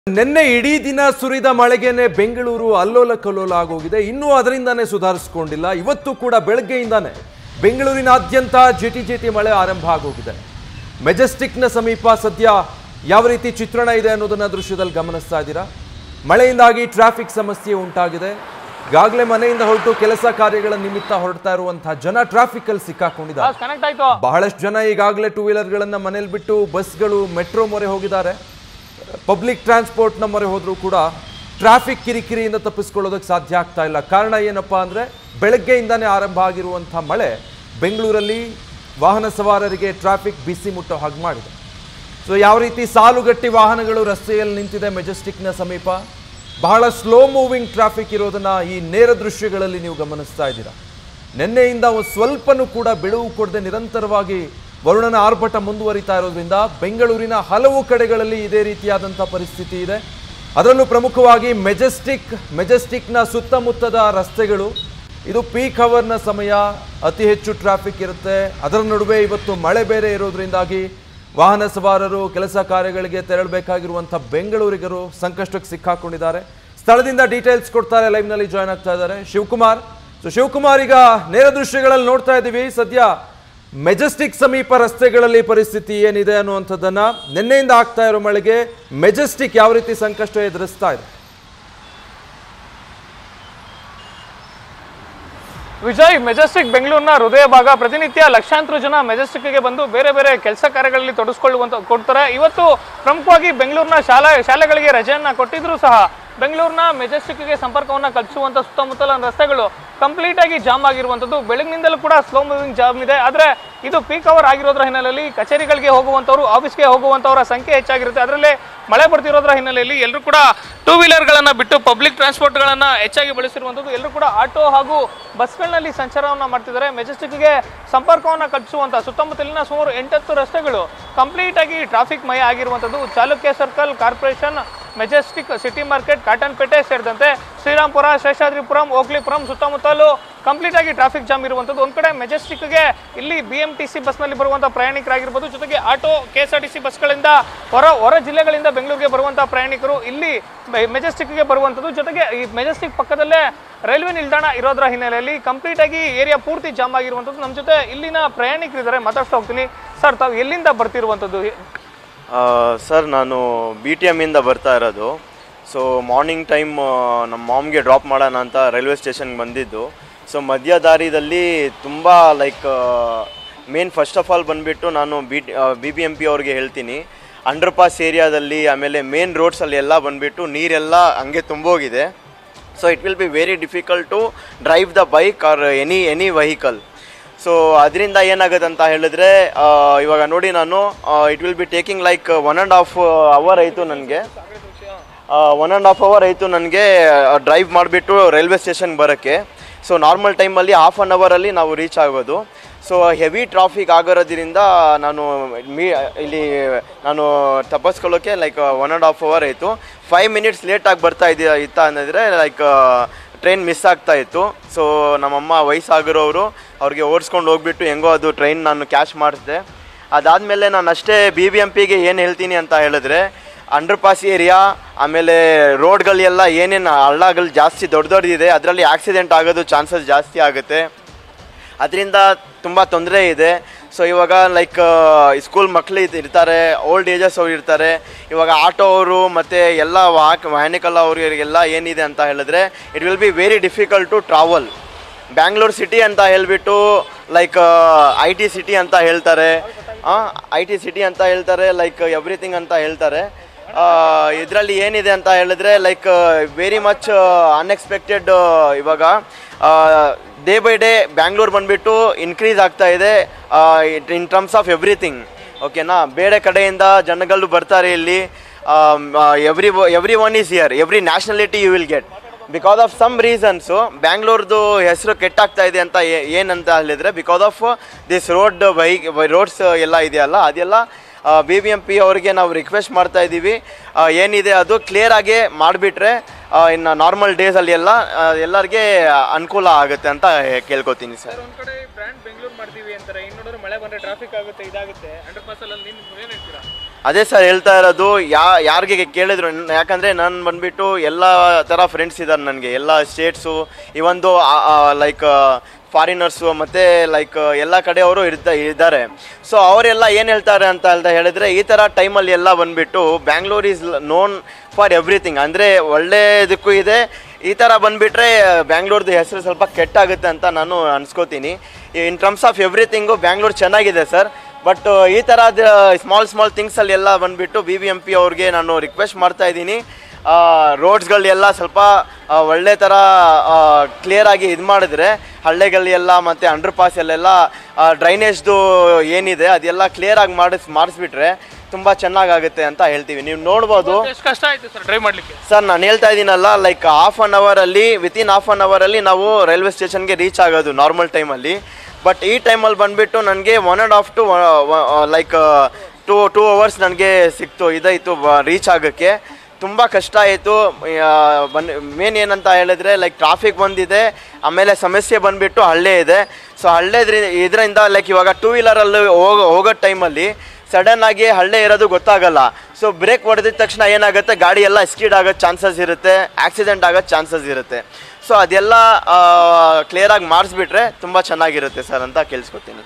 ನಿನ್ನೆ ಇಡೀ ದಿನ ಸುರಿದ ಮಳೆಗೆನೆ ಬೆಂಗಳೂರು ಅಲ್ಲೋಲ ಕಲ್ಲೋಲ ಆಗೋಗಿದೆ ಇನ್ನೂ ಅದರಿಂದಾನೇ ಸುಧಾರಿಸ್ಕೊಂಡಿಲ್ಲ ಇವತ್ತು ಕೂಡ ಬೆಳಗ್ಗೆಯಿಂದಾನೇ ಬೆಂಗಳೂರಿನಾದ್ಯಂತ ಜಿಟಿ ಜಿಟಿ ಮಳೆ ಆರಂಭ ಆಗೋಗಿದೆ ಮೆಜೆಸ್ಟಿಕ್ನ ಸಮೀಪ ಸದ್ಯ ಯಾವ ರೀತಿ ಚಿತ್ರಣ ಇದೆ ಅನ್ನೋದನ್ನ ದೃಶ್ಯದಲ್ಲಿ ಗಮನಿಸ್ತಾ ಇದ್ದೀರಾ ಮಳೆಯಿಂದಾಗಿ ಟ್ರಾಫಿಕ್ ಸಮಸ್ಯೆ ಉಂಟಾಗಿದೆ ಈಗಾಗಲೇ ಮನೆಯಿಂದ ಹೊರಟು ಕೆಲಸ ಕಾರ್ಯಗಳ ನಿಮಿತ್ತ ಹೊರಡ್ತಾ ಇರುವಂತಹ ಜನ ಟ್ರಾಫಿಕ್ ಅಲ್ಲಿ ಸಿಕ್ಕಾಕೊಂಡಿದ್ದಾರೆ ಕನೆಕ್ಟ್ ಆಯ್ತು ಬಹಳಷ್ಟು ಜನ ಈಗಾಗಲೇ ಟೂ ವೀಲರ್ಗಳನ್ನ ಮನೇಲಿ ಬಿಟ್ಟು ಬಸ್ಗಳು ಮೆಟ್ರೋ ಮೊರೆ ಹೋಗಿದ್ದಾರೆ ಪಬ್ಲಿಕ್ ಟ್ರಾನ್ಸ್ಪೋರ್ಟ್ನ ಮೊರೆ ಹೋದರೂ ಕೂಡ ಟ್ರಾಫಿಕ್ ಕಿರಿಕಿರಿಯಿಂದ ತಪ್ಪಿಸ್ಕೊಳ್ಳೋದಕ್ಕೆ ಸಾಧ್ಯ ಆಗ್ತಾ ಇಲ್ಲ ಕಾರಣ ಏನಪ್ಪಾ ಅಂದರೆ ಬೆಳಗ್ಗೆಯಿಂದಾನೇ ಆರಂಭ ಆಗಿರುವಂಥ ಮಳೆ ಬೆಂಗಳೂರಲ್ಲಿ ವಾಹನ ಸವಾರರಿಗೆ ಟ್ರಾಫಿಕ್ ಬಿಸಿ ಮುಟ್ಟೋ ಹಾಗೆ ಮಾಡಿದೆ ಸೊ ಯಾವ ರೀತಿ ಸಾಲುಗಟ್ಟಿ ವಾಹನಗಳು ರಸ್ತೆಯಲ್ಲಿ ನಿಂತಿದೆ ಮೆಜೆಸ್ಟಿಕ್ನ ಸಮೀಪ ಬಹಳ ಸ್ಲೋ ಮೂವಿಂಗ್ ಟ್ರಾಫಿಕ್ ಇರೋದನ್ನ ಈ ನೇರ ದೃಶ್ಯಗಳಲ್ಲಿ ನೀವು ಗಮನಿಸ್ತಾ ಇದ್ದೀರಾ ನಿನ್ನೆಯಿಂದ ಒಂದು ಸ್ವಲ್ಪನೂ ಕೂಡ ಬಿಡುವು ಕೊಡದೆ ನಿರಂತರವಾಗಿ ವರುಣನ ಆರ್ಭಟ ಮುಂದುವರಿತಾ ಇರೋದ್ರಿಂದ ಬೆಂಗಳೂರಿನ ಹಲವು ಕಡೆಗಳಲ್ಲಿ ಇದೇ ರೀತಿಯಾದಂಥ ಪರಿಸ್ಥಿತಿ ಇದೆ ಅದರಲ್ಲೂ ಪ್ರಮುಖವಾಗಿ ಮೆಜೆಸ್ಟಿಕ್ ಮೆಜೆಸ್ಟಿಕ್ನ ಸುತ್ತಮುತ್ತದ ರಸ್ತೆಗಳು ಇದು ಪೀಕ್ ಅವರ್ನ ಸಮಯ ಅತಿ ಹೆಚ್ಚು ಟ್ರಾಫಿಕ್ ಇರುತ್ತೆ ಅದರ ನಡುವೆ ಇವತ್ತು ಮಳೆ ಬೇರೆ ಇರೋದ್ರಿಂದಾಗಿ ವಾಹನ ಸವಾರರು ಕೆಲಸ ಕಾರ್ಯಗಳಿಗೆ ತೆರಳಬೇಕಾಗಿರುವಂಥ ಬೆಂಗಳೂರಿಗರು ಸಂಕಷ್ಟಕ್ಕೆ ಸಿಕ್ಕಾಕೊಂಡಿದ್ದಾರೆ ಸ್ಥಳದಿಂದ ಡೀಟೇಲ್ಸ್ ಕೊಡ್ತಾರೆ ಲೈವ್ನಲ್ಲಿ ಜಾಯ್ನ್ ಆಗ್ತಾ ಇದ್ದಾರೆ ಶಿವಕುಮಾರ್ ಸೊ ಶಿವಕುಮಾರ್ ಈಗ ನೇರ ದೃಶ್ಯಗಳಲ್ಲಿ ನೋಡ್ತಾ ಇದ್ದೀವಿ ಸದ್ಯ ಮೆಜೆಸ್ಟಿಕ್ ಸಮೀಪ ರಸ್ತೆಗಳಲ್ಲಿ ಪರಿಸ್ಥಿತಿ ಏನಿದೆ ಅನ್ನುವಂಥದ್ದನ್ನ ನಿನ್ನೆಯಿಂದ ಆಗ್ತಾ ಇರೋ ಮಳೆಗೆ ಮೆಜೆಸ್ಟಿಕ್ ಯಾವ ರೀತಿ ಸಂಕಷ್ಟ ಎದುರಿಸ್ತಾ ಇದೆ ವಿಜಯ್ ಮೆಜೆಸ್ಟಿಕ್ ಬೆಂಗಳೂರಿನ ಹೃದಯ ಭಾಗ ಪ್ರತಿನಿತ್ಯ ಲಕ್ಷಾಂತರ ಜನ ಮೆಜೆಸ್ಟಿಕ್ಗೆ ಬಂದು ಬೇರೆ ಬೇರೆ ಕೆಲಸ ಕಾರ್ಯಗಳಲ್ಲಿ ತೊಡಗಿಸ್ಕೊಳ್ಳುವಂತ ಕೊಡ್ತಾರೆ ಇವತ್ತು ಪ್ರಮುಖವಾಗಿ ಬೆಂಗಳೂರಿನ ಶಾಲಾ ಶಾಲೆಗಳಿಗೆ ರಜೆಯನ್ನ ಕೊಟ್ಟಿದ್ರು ಸಹ ಬೆಂಗಳೂರಿನ ಮೆಜೆಸ್ಟಿಕ್ಗೆ ಸಂಪರ್ಕವನ್ನ ಕಲ್ಪಿಸುವಂತ ಸುತ್ತಮುತ್ತಲ ರಸ್ತೆಗಳು ಕಂಪ್ಲೀಟ್ ಆಗಿ ಜಾಮ್ ಆಗಿರುವಂತದ್ದು ಬೆಳಗಿನಿಂದಲೂ ಕೂಡ ಸ್ಲೋ ಮೂವಿಂಗ್ ಜಾಮ್ ಇದೆ ಆದ್ರೆ ಇದು ಪೀಕ್ ಅವರ್ ಆಗಿರೋದ್ರ ಹಿನ್ನೆಲೆಯಲ್ಲಿ ಕಚೇರಿಗಳಿಗೆ ಹೋಗುವಂತವರು ಆಫೀಸ್ಗೆ ಹೋಗುವಂತವರ ಸಂಖ್ಯೆ ಹೆಚ್ಚಾಗಿರುತ್ತೆ ಅದರಲ್ಲೇ ಮಳೆ ಬರ್ತಿರೋದ್ರ ಹಿನ್ನೆಲೆಯಲ್ಲಿ ಎಲ್ಲರೂ ಕೂಡ ಟೂ ವೀಲರ್ಗಳನ್ನ ಬಿಟ್ಟು ಪಬ್ಲಿಕ್ ಟ್ರಾನ್ಸ್ಪೋರ್ಟ್ಗಳನ್ನ ಹೆಚ್ಚಾಗಿ ಬಳಸಿರುವಂಥದ್ದು ಎಲ್ಲರೂ ಕೂಡ ಆಟೋ ಹಾಗೂ ಬಸ್ಗಳಲ್ಲಿ ಸಂಚಾರವನ್ನ ಮಾಡ್ತಿದ್ದಾರೆ ಮೆಜೆಸ್ಟಿಕ್ಗೆ ಸಂಪರ್ಕವನ್ನ ಕಲ್ಪಿಸುವಂತ ಸುತ್ತಮುತ್ತಲಿನ ಸುಮಾರು ಎಂಟತ್ತು ರಸ್ತೆಗಳು ಕಂಪ್ಲೀಟ್ ಆಗಿ ಟ್ರಾಫಿಕ್ ಮಯ ಆಗಿರುವಂಥದ್ದು Chalukya circle corporation Majestic city market Cottonpet ಸೇರಿದಂತೆ ಶ್ರೀರಾಮ್ಪುರ ಶೇಷಾದ್ರಿಪುರಂ ಓಕ್ಲಿಪುರಂ ಸುತ್ತಮುತ್ತಲು ಕಂಪ್ಲೀಟ್ ಆಗಿ ಟ್ರಾಫಿಕ್ ಜಾಮ್ ಇರುವಂಥದ್ದು ಒಂದ್ ಕಡೆ ಮೆಜೆಸ್ಟಿಕ್ಗೆ ಇಲ್ಲಿ ಬಿ ಎಂ ಟಿ ಸಿ ಬಸ್ನಲ್ಲಿ ಬರುವಂಥ ಪ್ರಯಾಣಿಕರಾಗಿರ್ಬೋದು ಜೊತೆಗೆ auto K S R T C ಬಸ್ಗಳಿಂದ ಹೊರ ಹೊರ ಜಿಲ್ಲೆಗಳಿಂದ ಬೆಂಗಳೂರಿಗೆ ಬರುವಂಥ ಪ್ರಯಾಣಿಕರು ಇಲ್ಲಿ ಮೆ- ಮೆಜೆಸ್ಟಿಕ್ಗೆ ಬರುವಂಥದ್ದು ಜೊತೆಗೆ ಈ ಮೆಜೆಸ್ಟಿಕ್ ಪಕ್ಕದಲ್ಲೇ ರೈಲ್ವೆ ನಿಲ್ದಾಣ ಇರೋದ್ರ ಹಿನ್ನೆಲೆಯಲ್ಲಿ ಕಂಪ್ಲೀಟ್ ಆಗಿ ಏರಿಯಾ ಪೂರ್ತಿ ಜಾಮ್ ಆಗಿರುವಂಥದ್ದು ನಮ್ಮ ಜೊತೆ ಇಲ್ಲಿನ ಪ್ರಯಾಣಿಕರಿದ್ದಾರೆ ಮಾತಾಡ್ತಾ ಹೋಗ್ತೀನಿ ಸರ್ ತಾವು ಎಲ್ಲಿಂದ ಬರ್ತಿರುವಂಥದ್ದು ಸರ್ ನಾನು ಬಿ ಟಿ ಎಮ್ಮಿಂದ ಬರ್ತಾ ಇರೋದು ಸೊ ಮಾರ್ನಿಂಗ್ ಟೈಮ್ ನಮ್ಮ ಮಾಮ್ಗೆ ಡ್ರಾಪ್ ಮಾಡೋಣ ಅಂತ ರೈಲ್ವೆ ಸ್ಟೇಷನ್ಗೆ ಬಂದಿದ್ದು ಸೊ ಮಧ್ಯ ದಾರಿದಲ್ಲಿ ತುಂಬ like main first of all ಬಂದುಬಿಟ್ಟು ನಾನು B B B M P ಅವ್ರಿಗೆ ಹೇಳ್ತೀನಿ ಅಂಡರ್ ಪಾಸ್ ಏರಿಯಾದಲ್ಲಿ ಆಮೇಲೆ ಮೇನ್ ರೋಡ್ಸಲ್ಲಿ ಎಲ್ಲ ಬಂದುಬಿಟ್ಟು ನೀರೆಲ್ಲ ಹಂಗೆ ತುಂಬೋಗಿದೆ so it will be very difficult to drive the bike or any any vehicle so ಅದರಿಂದ ಏನಾಗುತ್ತೆ ಅಂತ ಹೇಳಿದ್ರೆ ಆ, ಇವಾಗ ನೋಡಿ ನಾನು it will be taking like one and half hour ಆಯಿತು ನನಗೆ ಒನ್ ಆ್ಯಂಡ್ ಹಾಫ್ ಅವರ್ ಆಯಿತು ನನಗೆ ಡ್ರೈವ್ ಮಾಡಿಬಿಟ್ಟು ರೈಲ್ವೆ ಸ್ಟೇಷನ್ಗೆ ಬರೋಕ್ಕೆ ಸೊ ನಾರ್ಮಲ್ ಟೈಮಲ್ಲಿ ಹಾಫ್ ಆನ್ ಅವರಲ್ಲಿ ನಾವು ರೀಚ್ ಆಗೋದು ಸೊ ಹೆವಿ ಟ್ರಾಫಿಕ್ ಆಗಿರೋದ್ರಿಂದ ನಾನು ಮೀ ಇಲ್ಲಿ ನಾನು ತಪ್ಪಿಸ್ಕೊಳ್ಳೋಕ್ಕೆ like one and half hour ಆಯಿತು ಫೈವ್ ಮಿನಿಟ್ಸ್ ಲೇಟಾಗಿ ಬರ್ತಾ ಇದ್ದ ಇತ್ತ ಅನ್ನೋದ್ರೆ ಲೈಕ್ ಟ್ರೈನ್ ಮಿಸ್ ಆಗ್ತಾ ಇತ್ತು ಸೊ ನಮ್ಮಮ್ಮ ವಯಸ್ಸಾಗಿರೋರು ಅವ್ರಿಗೆ ಓಡಿಸ್ಕೊಂಡು ಹೋಗ್ಬಿಟ್ಟು ಹೆಂಗೋ ಅದು ಟ್ರೈನ್ ನಾನು ಕ್ಯಾಶ್ ಮಾಡಿದೆ ಅದಾದಮೇಲೆ ನಾನು ಅಷ್ಟೇ ಬಿ ಬಿ ಎಮ್ ಪಿಗೆ ಏನು ಹೇಳ್ತೀನಿ ಅಂತ ಹೇಳಿದ್ರೆ ಅಂಡರ್ ಪಾಸ್ ಏರಿಯಾ ಆಮೇಲೆ ರೋಡ್ಗಳೆಲ್ಲ ಏನೇನು ಹಳ್ಳಗಳು ಜಾಸ್ತಿ ದೊಡ್ಡ ದೊಡ್ಡದಿದೆ ಅದರಲ್ಲಿ ಆಕ್ಸಿಡೆಂಟ್ ಆಗೋದು ಚಾನ್ಸಸ್ ಜಾಸ್ತಿ ಆಗುತ್ತೆ ಅದರಿಂದ ತುಂಬ ತೊಂದರೆ ಇದೆ ಸೊ ಇವಾಗ ಲೈಕ್ ಸ್ಕೂಲ್ ಮಕ್ಕಳು ಇರ್ತಾರೆ ಓಲ್ಡ್ ಏಜಸ್ ಅವ್ರು ಇರ್ತಾರೆ ಇವಾಗ ಆಟೋ ಅವರು ಮತ್ತು ಎಲ್ಲ ವಾಕ್ ವ್ಯಾನಿಕಲ್ ಅವರಿಗೆಲ್ಲ ಏನಿದೆ ಅಂತ ಹೇಳಿದ್ರೆ it will be very difficult to travel Bangalore city ಅಂತ ಹೇಳ್ಬಿಟ್ಟು ಲೈಕ್ ಐ ಟಿ ಸಿಟಿ ಅಂತ ಹೇಳ್ತಾರೆ ಐ ಟಿ ಸಿಟಿ ಅಂತ ಹೇಳ್ತಾರೆ ಲೈಕ್ ಎವ್ರಿಥಿಂಗ್ ಅಂತ ಹೇಳ್ತಾರೆ ಇದರಲ್ಲಿ ಏನಿದೆ ಅಂತ ಹೇಳಿದ್ರೆ ಲೈಕ್ ವೆರಿ ಮಚ್ ಅನ್ಎಕ್ಸ್ಪೆಕ್ಟೆಡ್ ಇವಾಗ ಡೇ ಬೈ ಡೇ ಬ್ಯಾಂಗ್ಳೂರ್ ಬಂದ್ಬಿಟ್ಟು ಇನ್ಕ್ರೀಸ್ ಆಗ್ತಾ ಇದೆ ಇನ್ ಟರ್ಮ್ಸ್ ಆಫ್ ಎವ್ರಿಥಿಂಗ್ ಓಕೆನಾ ಬೇರೆ ಕಡೆಯಿಂದ ಜನಗಳು ಬರ್ತಾರೆ ಇಲ್ಲಿ every every one is here every nationality you will get because of some reasons ಬ್ಯಾಂಗ್ಳೂರ್ದು ಹೆಸರು ಕೆಟ್ಟಾಗ್ತಾ ಇದೆ ಅಂತ ಏ- ಏನಂತ ಹೇಳಿದ್ರೆ because of this road by roads ಎಲ್ಲ ಇದೆಯಲ್ಲ ಅದೆಲ್ಲ ಬಿ ಬಿ ಎಮ್ ಪಿ ಅವರಿಗೆ ನಾವು ರಿಕ್ವೆಸ್ಟ್ ಮಾಡ್ತಾ ಇದ್ದೀವಿ ಆ, ಏನಿದೆ ಅದು ಕ್ಲಿಯರ್ ಆಗಿ ಮಾಡಿಬಿಟ್ರೆ ಇನ್ನು ನಾರ್ಮಲ್ ಡೇಸಲ್ಲಿ ಎಲ್ಲ ಆ, ಎಲ್ಲರಿಗೆ ಅನುಕೂಲ ಆಗುತ್ತೆ ಅಂತ ಕೇಳ್ಕೊತೀನಿ ಸರ್ ಒಂದ್ ಕಡೆ ಬ್ರ್ಯಾಂಡ್ ಬೆಂಗಳೂರು ಮಾಡ್ತೀವಿ ಅಂತಾರೆ ಇನ್ನು ನೋಡಿದ್ರೆ ಮಳೆ ಬಂದ್ರೆ ಟ್ರಾಫಿಕ್ ಆಗುತ್ತೆ ಇದಾಗುತ್ತೆ ಅಂಡರ್ ಪಾಸ್ ಅಲ್ಲಿ ನೀವು ಏನ್ ಹೇಳ್ತೀರಾ ಅದೇ ಸರ್ ಹೇಳ್ತಾ ಇರೋದು ಯಾ ಯಾರಿಗೆ ಕೇಳಿದ್ರು ನ- ಯಾಕಂದ್ರೆ ನಾನು ಬಂದ್ಬಿಟ್ಟು ಎಲ್ಲ ಥರ ಫ್ರೆಂಡ್ಸ್ ಇದ್ದಾರೆ ನನಗೆ ಎಲ್ಲ ಸ್ಟೇಟ್ಸು ಈ ಒಂದು ಲೈಕ್ ಫಾರಿನರ್ಸು ಮತ್ತು ಲೈಕ್ ಎಲ್ಲ ಕಡೆಯವರು ಇರ್ತಾ ಇದ್ದಾರೆ ಸೊ ಅವರೆಲ್ಲ ಏನು ಹೇಳ್ತಾರೆ ಅಂತ ಅಂತ ಹೇಳಿದ್ರೆ ಈ ಥರ ಟೈಮಲ್ಲಿ ಎಲ್ಲ ಬಂದ್ಬಿಟ್ಟು Bangalore is known for everything ಅಂದರೆ ಒಳ್ಳೆಯದಕ್ಕೂ ಇದೆ ಈ ಥರ ಬಂದುಬಿಟ್ರೆ ಬ್ಯಾಂಗ್ಳೂರ್ದು ಹೆಸರು ಸ್ವಲ್ಪ ಕೆಟ್ಟಾಗುತ್ತೆ ಅಂತ ನಾನು ಅನ್ಸ್ಕೋತೀನಿ in terms of everything Bangalore ಚೆನ್ನಾಗಿದೆ ಸರ್ ಬಟ್ ಈ ಥರದ ಸ್ಮಾಲ್ ಸ್ಮಾಲ್ ಥಿಂಗ್ಸಲ್ಲಿ ಎಲ್ಲ ಬಂದುಬಿಟ್ಟು ಬಿ ಬಿ ಎಂ ಪಿ ಅವ್ರಿಗೆ ನಾನು ರಿಕ್ವೆಸ್ಟ್ ಮಾಡ್ತಾ ಇದ್ದೀನಿ ರೋಡ್ಸ್ಗಳೆಲ್ಲ ಸ್ವಲ್ಪ ಆ, ಒಳ್ಳೆ ಥರ ಕ್ಲಿಯರಾಗಿ ಇದು ಮಾಡಿದ್ರೆ ಹಳ್ಳಿಗಳೆಲ್ಲ ಮತ್ತು ಅಂಡರ್ ಪಾಸಲ್ಲೆಲ್ಲ ಡ್ರೈನೇಜ್ದು ಏನಿದೆ ಅದೆಲ್ಲ ಕ್ಲಿಯರಾಗಿ ಮಾಡಿಸ್ ಮಾಡಿಸ್ಬಿಟ್ರೆ ತುಂಬ ಚೆನ್ನಾಗಾಗುತ್ತೆ ಅಂತ ಹೇಳ್ತೀವಿ ನೀವು ನೋಡ್ಬೋದು ಎಷ್ಟು ಕಷ್ಟ ಆಯ್ತು ಸರ್ ಡ್ರೈವ್ ಮಾಡ್ಲಿಕ್ಕೆ ಸರ್ ನಾನು ಹೇಳ್ತಾ ಇದ್ದೀನಲ್ಲ ಲೈಕ್ ಹಾಫ್ ಅನ್ ಅವರಲ್ಲಿ ವಿತಿನ್ ಹಾಫ್ ಅನ್ ಅವರಲ್ಲಿ ನಾವು ರೈಲ್ವೆ ಸ್ಟೇಷನ್ಗೆ ರೀಚ್ ಆಗೋದು ನಾರ್ಮಲ್ ಟೈಮಲ್ಲಿ ಬಟ್ ಈ ಟೈಮಲ್ಲಿ ಬಂದುಬಿಟ್ಟು ನನಗೆ one and half to like two two hours ನನಗೆ ಸಿಕ್ತು ಇದಾಯಿತು ರೀಚ್ ಆಗೋಕ್ಕೆ ತುಂಬ ಕಷ್ಟ ಆಯಿತು ಬನ್ ಮೇನ್ ಏನಂತ ಹೇಳಿದ್ರೆ ಲೈಕ್ ಟ್ರಾಫಿಕ್ ಬಂದಿದೆ ಆಮೇಲೆ ಸಮಸ್ಯೆ ಬಂದುಬಿಟ್ಟು ಹಳ್ಳೆ ಇದೆ ಸೊ ಹಳ್ಳೆದ್ರಿ ಇದರಿಂದ ಲೈಕ್ ಇವಾಗ ಟೂ ವೀಲರಲ್ಲಿ ಹೋಗೋ ಹೋಗೋ ಟೈಮಲ್ಲಿ ಸಡನ್ ಆಗಿ ಹಳ್ಳೆ ಇರೋದು ಗೊತ್ತಾಗಲ್ಲ ಸೊ ಬ್ರೇಕ್ ಹೊಡೆದಿದ ತಕ್ಷಣ ಏನಾಗುತ್ತೆ ಗಾಡಿ ಎಲ್ಲ ಸ್ಕೀಡ್ ಆಗೋ ಚಾನ್ಸಸ್ ಇರುತ್ತೆ ಆಕ್ಸಿಡೆಂಟ್ ಆಗೋ ಚಾನ್ಸಸ್ ಇರುತ್ತೆ ಸೊ ಅದೆಲ್ಲ ಕ್ಲಿಯರಾಗಿ ಮಾಡಿಸ್ಬಿಟ್ರೆ ತುಂಬ ಚೆನ್ನಾಗಿರುತ್ತೆ ಸರ್ ಅಂತ ಕೇಳಿಸ್ಕೊತೀನಿ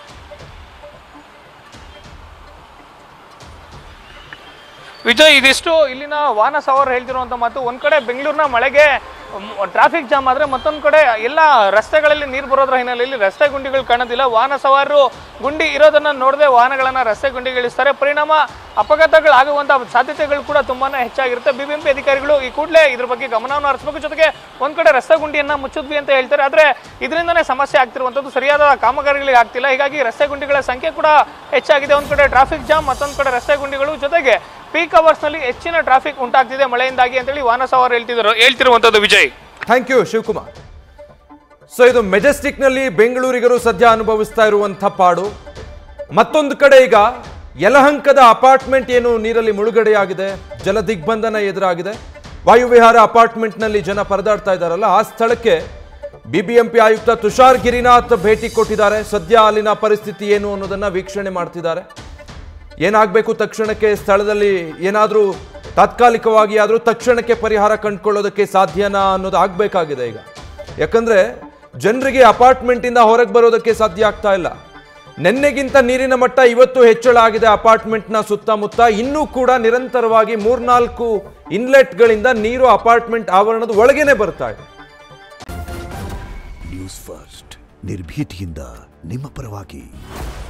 ವಿಜಯ್ ಇದಿಷ್ಟು ಇಲ್ಲಿನ ವಾಹನ ಸವಾರರು ಹೇಳ್ತಿರುವಂತ ಮಾತು ಒಂದ್ ಕಡೆ ಬೆಂಗಳೂರಿನ ಮಳೆಗೆ ಟ್ರಾಫಿಕ್ ಜಾಮ್ ಆದ್ರೆ ಮತ್ತೊಂದ್ ಕಡೆ ಎಲ್ಲ ರಸ್ತೆಗಳಲ್ಲಿ ನೀರು ಬರೋದ್ರ ಹಿನ್ನೆಲೆಯಲ್ಲಿ ರಸ್ತೆ ಗುಂಡಿಗಳು ಕಾಣೋದಿಲ್ಲ ವಾಹನ ಸವಾರರು ಗುಂಡಿ ಇರೋದನ್ನ ನೋಡದೆ ವಾಹನಗಳನ್ನ ರಸ್ತೆ ಗುಂಡಿಗಿಳಿಸ್ತಾರೆ ಪರಿಣಾಮ ಅಪಘಾತಗಳಾಗುವಂತ ಸಾಧ್ಯತೆಗಳು ಕೂಡ ತುಂಬಾನೇ ಹೆಚ್ಚಾಗಿರುತ್ತೆ ಬಿಬಿಎಂಪಿ ಅಧಿಕಾರಿಗಳು ಈ ಕೂಡಲೇ ಇದ್ರ ಬಗ್ಗೆ ಗಮನವನ್ನು ಹರಿಸಬೇಕು ಜೊತೆಗೆ ಒಂದ್ ಕಡೆ ರಸ್ತೆ ಗುಂಡಿಯನ್ನ ಮುಚ್ಚಿದ್ವಿ ಅಂತ ಹೇಳ್ತಾರೆ ಆದ್ರೆ ಇದರಿಂದನೇ ಸಮಸ್ಯೆ ಆಗ್ತಿರುವಂತದ್ದು ಸರಿಯಾದ ಕಾಮಗಾರಿಗಳಿಗೆ ಆಗ್ತಿಲ್ಲ ಹೀಗಾಗಿ ರಸ್ತೆ ಗುಂಡಿಗಳ ಸಂಖ್ಯೆ ಕೂಡ ಹೆಚ್ಚಾಗಿದೆ ಒಂದ್ ಕಡೆ ಟ್ರಾಫಿಕ್ ಜಾಮ್ ಮತ್ತೊಂದ್ ಕಡೆ ರಸ್ತೆ ಗುಂಡಿಗಳು ಜೊತೆಗೆ ಪೀಕ್ ಅವರ್ಸ್ ನಲ್ಲಿ ಹೆಚ್ಚಿನ ಟ್ರಾಫಿಕ್ ಉಂಟಾಗ್ತಿದೆ ಮಳೆಯಿಂದಾಗಿ ಅಂತೇಳಿ ವಾಹನ ಸವಾರ ಹೇಳ್ತಿದ್ರು ಹೇಳ್ತಿರುವಂತದ್ದು Vijay thank you Shivakumar so ಇದು ಮೆಜೆಸ್ಟಿಕ್ನಲ್ಲಿ ಬೆಂಗಳೂರಿಗರು ಸದ್ಯ ಅನುಭವಿಸ್ತಾ ಇರುವಂಥ ಪಾಡು ಮತ್ತೊಂದು ಕಡೆ ಈಗ ಯಲಹಂಕದ ಅಪಾರ್ಟ್ಮೆಂಟ್ ಏನು ನೀರಲ್ಲಿ ಮುಳುಗಡೆಯಾಗಿದೆ ಜಲ ದಿಗ್ಬಂಧನ ಎದುರಾಗಿದೆ ವಾಯುವಿಹಾರ ಅಪಾರ್ಟ್ಮೆಂಟ್ನಲ್ಲಿ ಜನ ಪರದಾಡ್ತಾ ಇದ್ದಾರಲ್ಲ ಆ ಸ್ಥಳಕ್ಕೆ ಬಿಬಿಎಂಪಿ ಆಯುಕ್ತ ತುಷಾರ್ ಗಿರಿನಾಥ್ ಭೇಟಿ ಕೊಟ್ಟಿದ್ದಾರೆ ಸದ್ಯ ಅಲ್ಲಿನ ಪರಿಸ್ಥಿತಿ ಏನು ಅನ್ನೋದನ್ನ ವೀಕ್ಷಣೆ ಮಾಡ್ತಿದ್ದಾರೆ ಏನಾಗಬೇಕು ತಕ್ಷಣಕ್ಕೆ ಸ್ಥಳದಲ್ಲಿ ಏನಾದರೂ ತಾತ್ಕಾಲಿಕವಾಗಿ ಆದರೂ ತಕ್ಷಣಕ್ಕೆ ಪರಿಹಾರ ಕಂಡುಕೊಳ್ಳೋದಕ್ಕೆ ಸಾಧ್ಯನಾ ಅನ್ನೋದು ಆಗಬೇಕಾಗಿದೆ ಈಗ ಯಾಕಂದ್ರೆ ಜನರಿಗೆ ಅಪಾರ್ಟ್ಮೆಂಟಿಂದ ಹೊರಗೆ ಬರೋದಕ್ಕೆ ಸಾಧ್ಯ ಆಗ್ತಾ ಇಲ್ಲ ನಿನ್ನೆಗಿಂತ ನೀರಿನ ಮಟ್ಟ ಇವತ್ತು ಹೆಚ್ಚಳ ಆಗಿದೆ ಅಪಾರ್ಟ್ಮೆಂಟ್ನ ಸುತ್ತಮುತ್ತ ಇನ್ನೂ ಕೂಡ ನಿರಂತರವಾಗಿ ಮೂರ್ನಾಲ್ಕು ಇನ್ಲೆಟ್ಗಳಿಂದ ನೀರು ಅಪಾರ್ಟ್ಮೆಂಟ್ ಆವರಣದ ಒಳಗೇನೆ ಬರ್ತಾ ಇದೆ ನ್ಯೂಸ್ ಫಸ್ಟ್ ನಿರ್ಭೀತಿಯಿಂದ ನಿಮ್ಮ ಪರವಾಗಿ